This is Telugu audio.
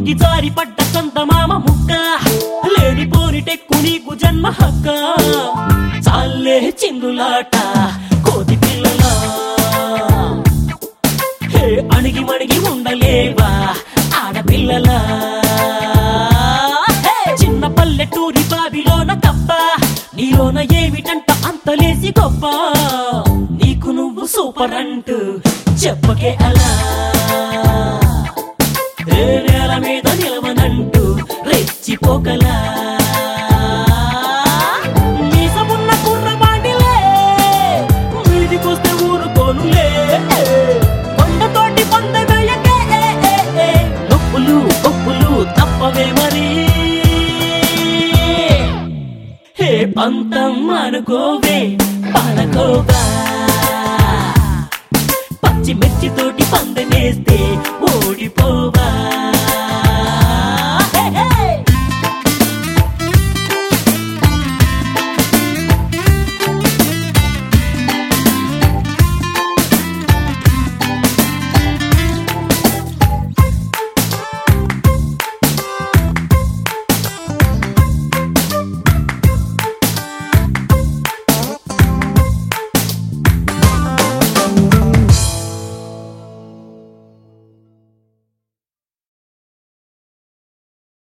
పొంగి జారి పడ్డ చందమామ ముక్క లేనిపోని టెక్కు నీకు జన్మ హక్క చాలే చిందులాట కోతి పిల్లలా హే అణిగి మణిగి ఉండలేవా ఆడపిల్లలా హే, చిన్న పల్లెటూరి బావిలోన కప్ప నీలోన ఏమిటంట అంతలేసి గొప్ప నీకు నువ్వు సూపర్ అంటూ చెప్పకే అలా ఏ నేల మీద నిలవనంటూ రెచ్చిపోకలా మీసమున్న కుర్రవాడిలే మీదికొస్తే ఊరుకోనులే కొండతోటి పొంద వేయకే నొప్పులు గొప్పులు తప్పవే మరి హే పంతం అనుకోవే పాలకోవా పచ్చి మిర్చితోటి పందనేస్తే ఓడిపో